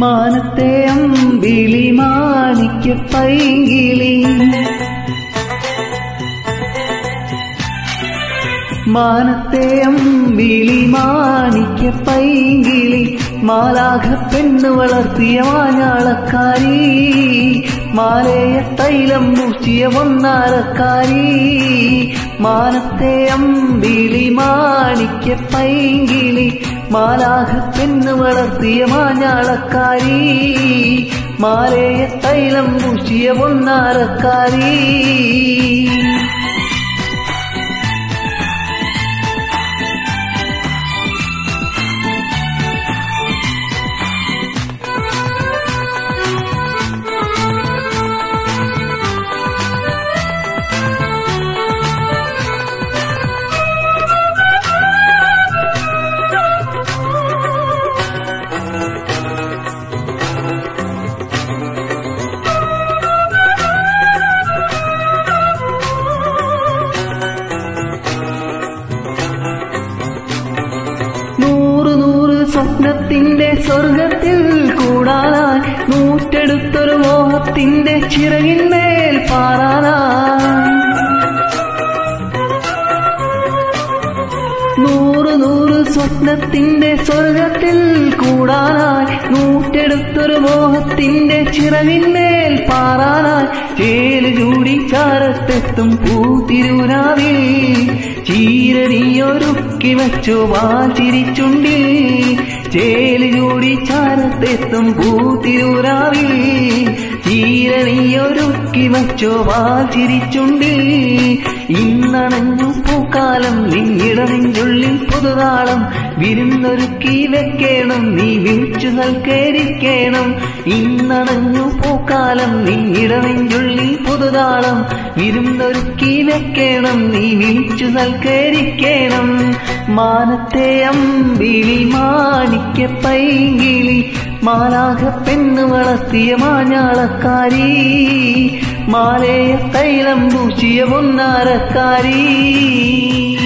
മാനത്തെ അമ്പിളി മാണിക്യ പൈങ്കിളി മാനത്തെ അമ്പിളി മാണിക്യ പൈങ്കിളി മാലാഘ പെണ്ണ് വളർത്തിയ മാഞ്ഞാളക്കാരി മാലയ തൈലം പൂച്ചിയ പൊന്നാരക്കാരി മാനത്തെ അമ്പിളി മാണിക്യ പൈങ്കിളി മാലാഘ പെണ്ണ് വളർത്തിയ മാഞ്ഞാളക്കാരി മാലയ തൈലം പൂച്ചിയ പൊന്നാരക്കാരി നൂറ് നൂറ് സ്വപ്നത്തിന്റെ സ്വർഗത്തിൽ കൂടാനായി നൂറ്റെടുത്തൊരു മോഹത്തിന്റെ ചിറകിന്മേൽ പാറാനായി നൂറ് നൂറ് സ്വപ്നത്തിന്റെ സ്വർഗത്തിൽ കൂടാനായി നൂറ്റെടുത്തൊരു മോഹത്തിന്റെ ചിറകിന്മേൽ പാറാനായി ചേല് ചൂടി ചാരത്തെത്തും പൂത്തിരൂരാവിൽ ചീരണിയൊരുക്കി വെച്ചു വാചിരിച്ചുണ്ടി ചേല് ചൂടി ചാരത്തെത്തും പൂത്തിരൂരാവിൽ ചീരണിയൊരുക്കി വെച്ചു വാചിരിച്ചുണ്ടി ഇന്നണഞ്ഞു പൂക്കാലം നിന്നിട നെഞ്ചുള്ളിൽ പുതുതാളം വിരുന്നൊരുക്കി വെക്കേണം നീ വിളിച്ചു സൽക്കരിക്കണം ഇന്നണഞ്ഞു പൂക്കാലം നിന്നിട നെഞ്ചുള്ളിൽ പുതുതാളം വിരുന്നൊരുക്കി വെക്കേണം നീ വിളിച്ചു സൽക്കരിക്കണം മാനത്തെ അമ്പിളി മാണിക്യ പൈങ്കിളി മാലാഘ പെണ്ണ് വളർത്തിയ മാഞ്ഞാളക്കാരി മാലയ തൈലം പൂശിയ പൊന്നാരക്കാരി